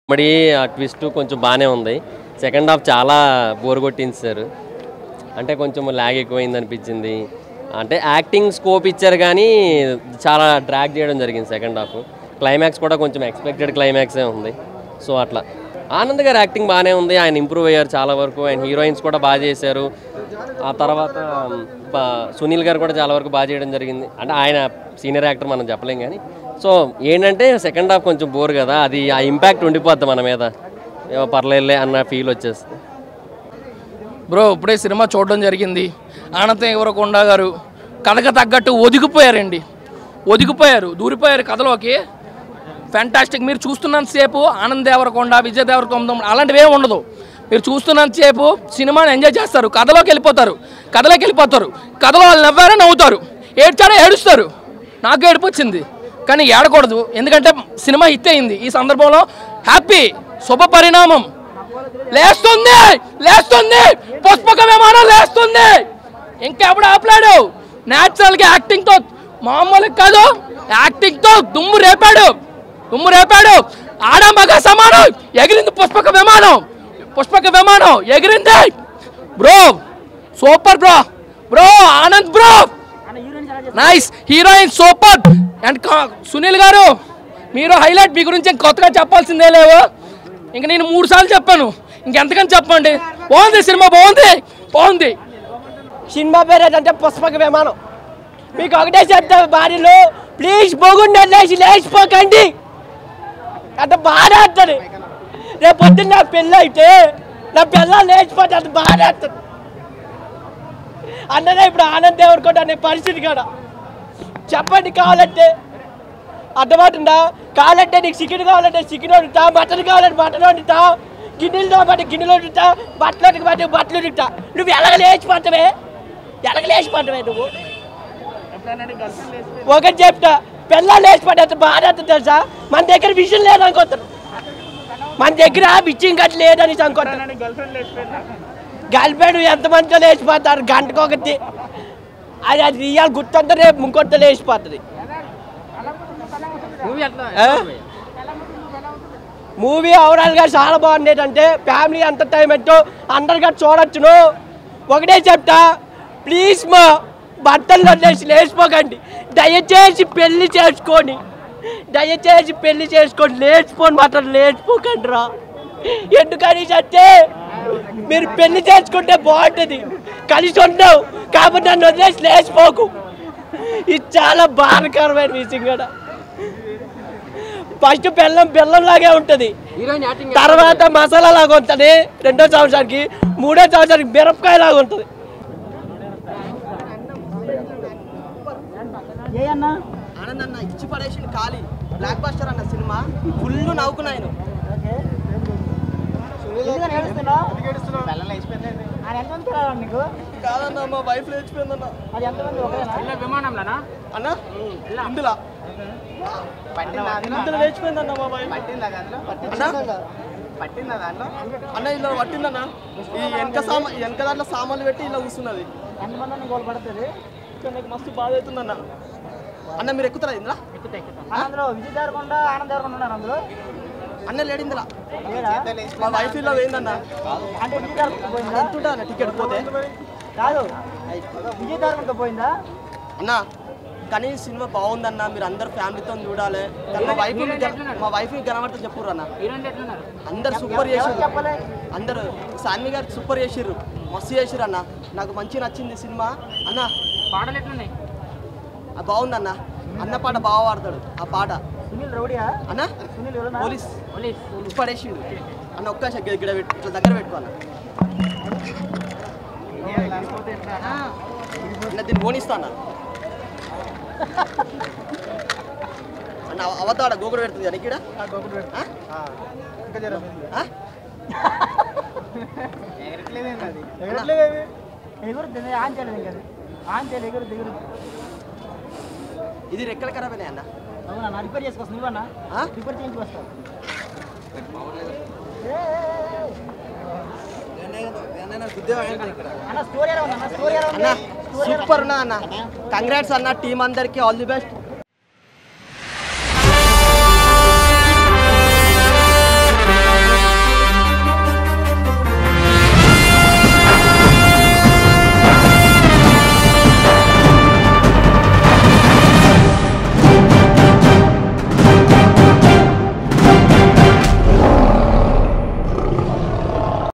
Comedy ఆ twist కొంచెం బాగానే ఉంది సెకండ్ హాఫ్ చాలా బోర్ కొట్టించారు అంటే కొంచెం ల్యాగ్ ఎక్కువైంది అనిపించింది అంటే యాక్టింగ్ స్కోప్ ఇచ్చారు కానీ చాలా డ్రాగ్ చేయడం జరిగింది సెకండ్ హాఫ్ క్లైమాక్స్ కూడా కొంచెం ఎక్స్పెక్టెడ్ క్లైమాక్సే ఉంది సో అట్లా ఆనంద్ గారి యాక్టింగ్ బాగానే ఉంది ఆయన ఇంప్రూవ్ అయ్యారు చాలా వరకు ఆయన హీరోయిన్స్ కూడా బాగా చేశారు ఆ తర్వాత బా- సునీల్ గారు కూడా చాలా వరకు బాగా చేయడం జరిగింది అంటే ఆయన సీనియర్ యాక్టర్ మనం చెప్పలేం కానీ సో ఏంటంటే సెకండ్ హాఫ్ కొంచెం బోర్ కదా అది ఆ ఇంపాక్ట్ ఉండిపోద్ది మన మీద ఏమో పర్లేదులే అన్న ఫీల్ వచ్చేస్తుంది బ్రో ఇప్పుడే సినిమా చూడడం జరిగింది ఆనందం ఎవరకొండ గారు కథకు తగ్గట్టు ఒదిగిపోయారండి ఒదిగిపోయారు దూరిపోయారు కథలోకి ఫ్యాంటాస్టిక్ మీరు చూస్తున్నంతసేపు ఆనంద్ దేవరకొండ విజయ్ దేవరకొండ అలాంటివి ఏమి ఉండదు మీరు చూస్తున్నంతసేపు సినిమాని ఎంజాయ్ చేస్తారు కథలోకి వెళ్ళిపోతారు కథలోకి వెళ్ళిపోతారు కథలో వాళ్ళు నవ్వారో నవ్వుతారు ఏడ్చారో ఏడుస్తారు నాకు ఏడుపు వచ్చింది కానీ ఏడకూడదు ఎందుకంటే సినిమా హిట్ అయింది ఈ సందర్భంలో హ్యాపీ శుభ పరిణామం లేస్తుంది లేస్తుంది పుష్పక విమానం లేస్తుంది ఇంకెప్పుడు ఆపలేడు న్యాచురల్ గా యాక్టింగ్ తో మామూలు కాదు యాక్టింగ్ తో దుమ్ము రేపాడు దుమ్ము రేపాడు ఆడ మగ సమానం ఎగిరింది పుష్పక విమానం పుష్పక విమానం ఎగిరింది bro super bro bro Anand bro nice heroine super and Sunil గారు మీరు హైలైట్ మీ గురించి ఇంక కొత్తగా చెప్పాల్సిందే లేవు ఇంక నేను మూడు సార్లు చెప్పాను ఇంకెంతకని చెప్పండి బాగుంది సినిమా బాగుంది బాగుంది సినిమా పేరు ఏంటంటే పుష్పక విమానం మీకు ఒకటే చెప్తా భార్యలు ప్లీజ్ బొగుండి లేచి లేచిపోకండి అంత బాగా ఆడుతుంది రేపు పొద్దున్న నా పెళ్ళి అయితే నా పిల్ల లేచిపోతే అంత బాగా ఆడుతుంది అన్నదే ఇప్పుడు ఆనంద్ దేవుడుకోండి అనే పరిస్థితి కాడ చెప్పండి కావాలంటే అర్థమవుతుందా కావాలంటే నీకు చికెన్ కావాలంటే చికెన్ వండుతా మటన్ కావాలంటే మటన్ వండుతా గిన్నెలతో పాటు గిన్నెలు వండుతా బట్టలు పాటు బట్టలు వండుతా నువ్వు ఎలాగ లేచిపోతావే ఎలాగ లేచిపోతావే నువ్వు ఒకటి చెప్తా పిల్లలు లేచిపోతే బాగా తెలుసా మన దగ్గర విషయం లేదనుకోతారు మన దగ్గర విషయం గట్టి లేదని అనుకుంటారు గర్ల్ ఫ్రెండ్ ఎంతమందితో లేచిపోతారు గంటకు ఒకటి అది అది రియల్ గుర్తంతా రేపు ఇంకొంత లేచిపోతుంది మూవీ ఓవరాల్ గా చాలా బాగుంది ఏంటంటే ఫ్యామిలీ ఎంటర్టైన్మెంట్ అందరిగా చూడొచ్చును ఒకటే చెప్తా ప్లీజ్ మా బట్టలు వదిలేసి లేచిపోకండి దయచేసి పెళ్లి చేసుకొని దయచేసి పెళ్లి చేసుకొని లేచిపోని మాత్రం లేచిపోకండి రా ఎందుకని చెప్తే మీరు పెళ్లి చేసుకుంటే బాగుంటుంది కలిసి ఉండవు కాబట్టి నన్ను వదిలేసి లేచిపోకు ఇది చాలా బాధకరమైన విషయం కూడా ఫస్ట్ బెల్లం బెల్లం లాగే ఉంటది తర్వాత మసాలా లాగా ఉంటుంది రెండో సంవత్సరానికి మూడో సంవత్సరానికి మిరపకాయ లాగా ఉంటుంది ఆనంద్ అన్న ఇచ్చి పడేసిన ఖాళీ బ్లాక్ బస్టర్ అన్న సినిమా ఫుల్ నవ్వుకున్నా ఆయన కాదన్న మా వైఫ్ లేచిపోయిందన్న అన్న ఇందులో ఇందులో లేచిపోయిందన్న మా వైఫ్ అన్న? అన్న ఇలా పట్టిందన్న ఈ వెనక సామా వెనక దాంట్లో సామాన్లు పెట్టి ఇలా కూర్చున్నది ఇక్కడ నాకు మస్తు బాధ అవుతుందన్న అన్న మీరు ఎక్కుతారా ఇందులో అన్న లేడు ఇందులో మా వైఫ్ ఇలా పోయిందన్న ఎంత ఉంటుంది అన్న టికెట్ పోతే కాదు విజయ్ దారులతో పోయిందా అన్న కానీ సినిమా బాగుందన్న మీరు అందరు ఫ్యామిలీతో చూడాలి కానీ మా వైఫ్ మా వైఫ్ కనబడితే చెప్పుర్రు అన్న అందరు సూపర్ చేసిర్రు అందరు సాన్వి గారు సూపర్ చేసిర్రు మస్తు చేసిర్రు అన్న నాకు మంచిగా నచ్చింది సినిమా అన్న ఆ బాగుందన్న అన్న పాట బాగా పాడతాడు ఆ పాట సునీల్ రౌడియా అన్న సునీల్ ఎవరన్నా? పోలీస్ పోలీస్ పడేసిండు అన్న ఒక్క సెకండ్ ఇక్కడ పెట్టు ఇట్లా దగ్గర పెట్టుకోవాలి అన్న దీన్ని పోనిస్తా అన్న అన్న అవతాడ గోకుడు పెడుతుంది అని ఇక్కడ ఎగురుతుంది ఆన్ చేయలేదు ఇంకా అది. ఆన్ చేయలేదు ఎగురుద్ది ఎగురుద్ది ఇది రెక్కలు ఖరాబ్ అయినాయి అన్న అవునా నా రిపేర్ చేసుకొస్తా నువ్వన్నా ఆ? రిపేర్ చేయించుకొస్తా అన్న స్టోరీ ఎలా ఉంది అన్న స్టోరీ ఎలా ఉంది అన్న సూపర్ ఉన్నది అన్న కంగ్రాట్స్ అన్న టీం అందరికి ఆల్ ది బెస్ట్